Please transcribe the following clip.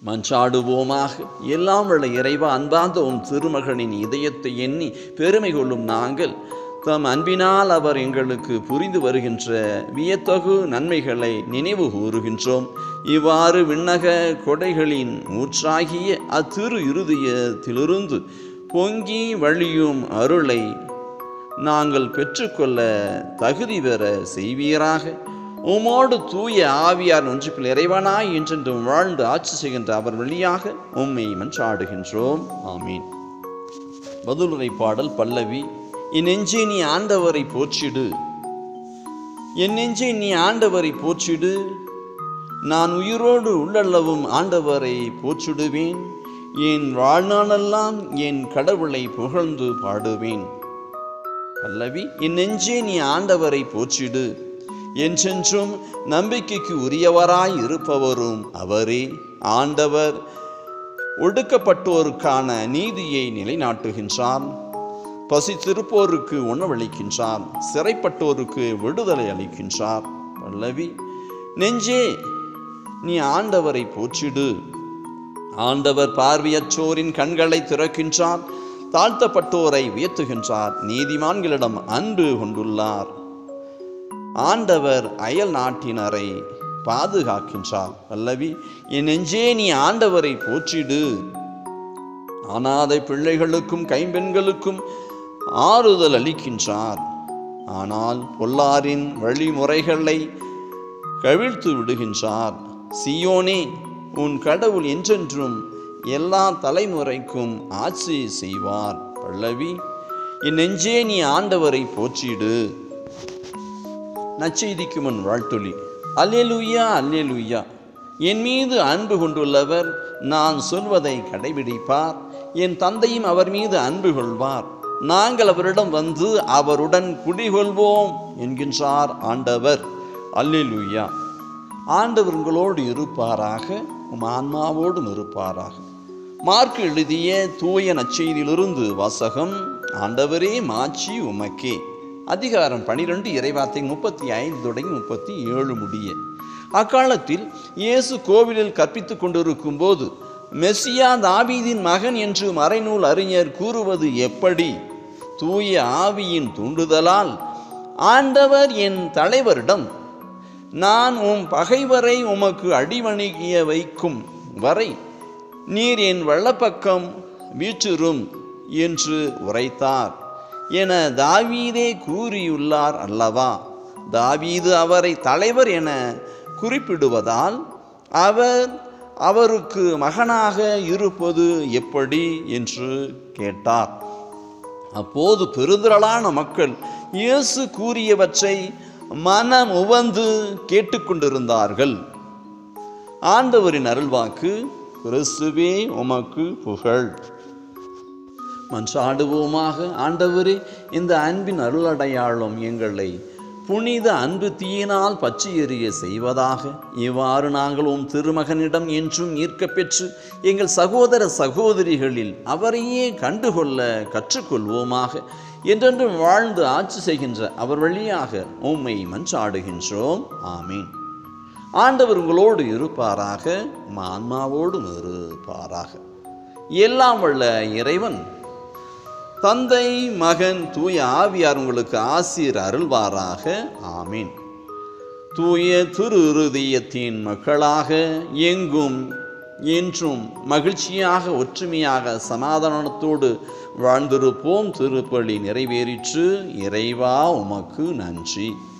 மன்றாடுவோமாக எல்லாம் உள்ள இறைவா அன்பார்ந்த உம் திருமகனின் இதயத்தை எண்ணி பெருமை கொள்ளும் நாங்கள் தம் அன்பினால் அவர் எங்களுக்கு புரிந்து வருகின்ற வியத்தகு நன்மைகளை நினைவு கூறுகின்றோம் இவ்வாறு விண்ணக கொடைகளின் ஊற்றாகிய அத்திரு இருதயத்திலிருந்து பொங்கி வழியும் அருளை நாங்கள் பெற்றுக்கொள்ள தகுதி பெற செய்வீராக உமோடு தூய ஆவியார் ஒன்றுக்குள் இறைவனாய் என்றென்றும் வாழ்ந்து ஆட்சி செய்கின்ற அவர் வழியாக உம்மை மன்றாடுகின்றோம் ஆமீன் பதிலுரை பாடல் பல்லவி என் நெஞ்சே நீ ஆண்டவரை போற்றிடு என் நெஞ்சே நீ ஆண்டவரை போற்றிடு நான் உயிரோடு உள்ளளவும் ஆண்டவரை போற்றிடுவேன் என் வாழ்நாளெல்லாம் என் கடவுளை புகழ்ந்து பாடுவேன் பல்லவி என் நெஞ்சே நீ ஆண்டவரை போற்றிடு என்றென்றும் நம்பிக்கைக்கு உரியவராய் இருப்பவரும் அவரே ஆண்டவர் ஒடுக்கப்பட்டோருக்கான நீதியை நிலைநாட்டுகின்றார் பசித்திருப்போருக்கு உணவளிக்கின்றார் சிறைப்பட்டோருக்கு விடுதலை அளிக்கின்றார் பல்லவி நெஞ்சே நீ ஆண்டவரை போற்றிடு ஆண்டவர் பார்வையற்றோரின் கண்களை திறக்கின்றார் தாழ்த்தப்பட்டோரை உயர்த்துகின்றார் நீதிமான்களிடம் அன்பு கொண்டுள்ளார் ஆண்டவர் அயல் நாட்டினரை பாதுகாக்கின்றார் அல்லவி என் நெஞ்சே நீ ஆண்டவரை போற்றிடு அனாதை பிள்ளைகளுக்கும் கைம்பெண்களுக்கும் ஆறுதல் அளிக்கின்றார் ஆனால் பொல்லாரின் வழிமுறைகளை கவிழ்த்து விடுகின்றார் சியோனே உன் கடவுள் என்றென்றும் எல்லா தலைமுறைக்கும் ஆட்சி செய்வார் பல்லவி என் நெஞ்சே நீ ஆண்டவரை போற்றிடு நச்செய்திக்கு முன் வாழ்த்தொலி அல்லேலூயா அல்லேலூயா என் மீது அன்பு கொண்டுள்ளவர் நான் சொல்வதை கடைபிடிப்பார் என் தந்தையும் அவர் மீது அன்பு கொள்வார் நாங்கள் அவரிடம் வந்து அவருடன் குடிகொள்வோம் என்கின்றார் ஆண்டவர் அல்லேலூயா ஆண்டவர் உங்களோடு இருப்பாராக உம் ஆன்மாவோடும் இருப்பாராக மார்க் எழுதிய தூய நச்செய்தியிலிருந்து வாசகம் ஆண்டவரே மாட்சி உமக்கே அதிகாரம் பனிரெண்டு இறைவார்த்தை முப்பத்தி ஐந்து தொடங்கி முப்பத்தி ஏழு முடிய அக்காலத்தில் இயேசு கோவிலில் கற்பித்துக் கொண்டிருக்கும் போது மெஸ்ஸியா தாவீதின் மகன் என்று மறைநூல் அறிஞர் கூறுவது எப்படி தூய ஆவியின் தூண்டுதலால் ஆண்டவர் என் தலைவரிடம் நான் உம் பகைவரை உமக்கு அடிவணிகிய வைக்கும் வரை நீர் என் வள்ளப்பக்கம் வீற்றிரும் என்று உரைத்தார் என தாவீதே கூறியுள்ளார் அல்லவா தாவீது அவரை தலைவர் என குறிப்பிடுவதால் அவர் அவருக்கு மகனாக இருப்பது எப்படி என்று கேட்டார் அப்போது பெருந்திரளான மக்கள் இயேசு கூறியவற்றை மனம் உவந்து கேட்டுக்கொண்டிருந்தார்கள் ஆண்டவரின் அருள்வாக்கு கிறிஸ்துவே உமக்கு புகழ் மன்றாடுவோமாக ஆண்டவரே இந்த அன்பின் அருளடையாளம் எங்களை புனித அன்பு தீயினால் பற்றி எறிய செய்வதாக இவ்வாறு நாங்கள் உம் திருமகனிடம் என்றும் ஈர்க்கப் பெற்று எங்கள் சகோதர சகோதரிகளில் அவரையே கண்டுகொள்ள கற்றுக்கொள்வோமாக என்றென்றும் வாழ்ந்து ஆட்சி செய்கின்ற அவர் வழியாக உம்மை மன்றாடுகின்றோம் ஆமீன் ஆண்டவர் உங்களோடு இருப்பாராக உம் ஆன்மாவோடும் இருப்பாராக எல்லாம் வல்ல இறைவன் தந்தை மகன் தூய ஆவியார் உங்களுக்கு ஆசீர் அருள்வாராக ஆமீன் தூய திரு இருதயத்தின் மக்களாக எங்கும் என்றும் மகிழ்ச்சியாக ஒற்றுமையாக சமாதானத்தோடு வாழ்ந்திருப்போம் திருப்பலி நிறைவேறிற்று இறைவா உமக்கு நன்றி